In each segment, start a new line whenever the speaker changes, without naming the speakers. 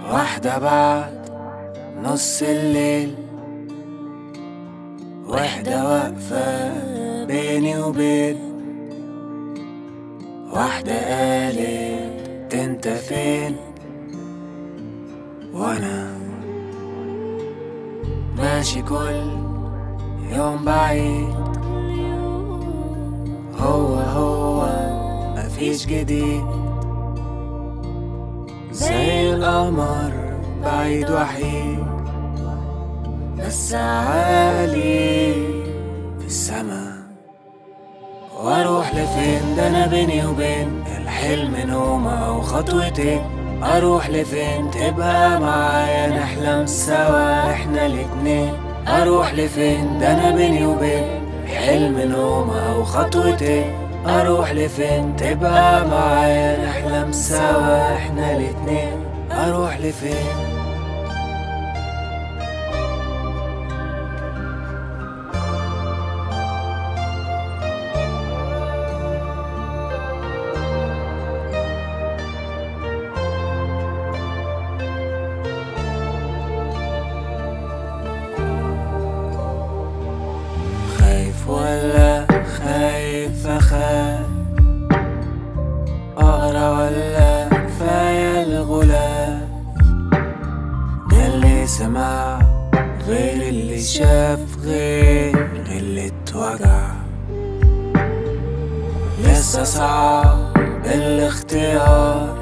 واحدة بعد نص الليل واحدة واقفة بيني وبين واحدة قالت انت فين وانا ماشي كل يوم بعيد هو هو مفيش جديد زي القمر بعيد وحيد بس عالي في السما واروح لفين ده انا بيني وبين الحلم نومة او خطوتين اروح لفين تبقى معايا نحلم سوا احنا الاتنين اروح لفين ده انا بيني وبين حلم نومة او خطوتين اروح لفين تبقى معايا نحلم سوا احنا الاتنين اروح لفين خايف ولا خايف أخاف أقرا ولا كفاية الغلاف ده اللي سمع غير اللي شاف غير اللي اتوجع لسه صعب الاختيار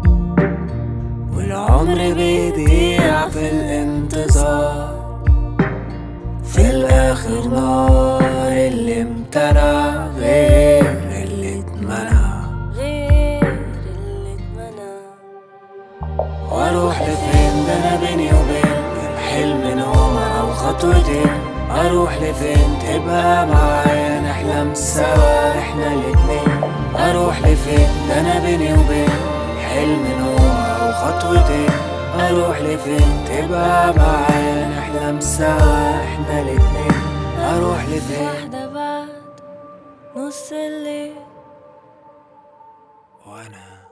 والعمر بيضيع في الانتظار في الاخر نار اللي امتنع غير اللي اتمنع
غير اللي اتمنى
واروح لفين ده انا بيني وبين الحلم نومة او خطوتين اروح لفين تبقى معايا نحلم سوا احنا الاتنين اروح لفين ده انا بيني وبين حلم نومة او خطوتين اروح لفين تبقى معايا نحلم سوا احنا الاتنين اروح لفين
واحدة بعد نص الليل
وانا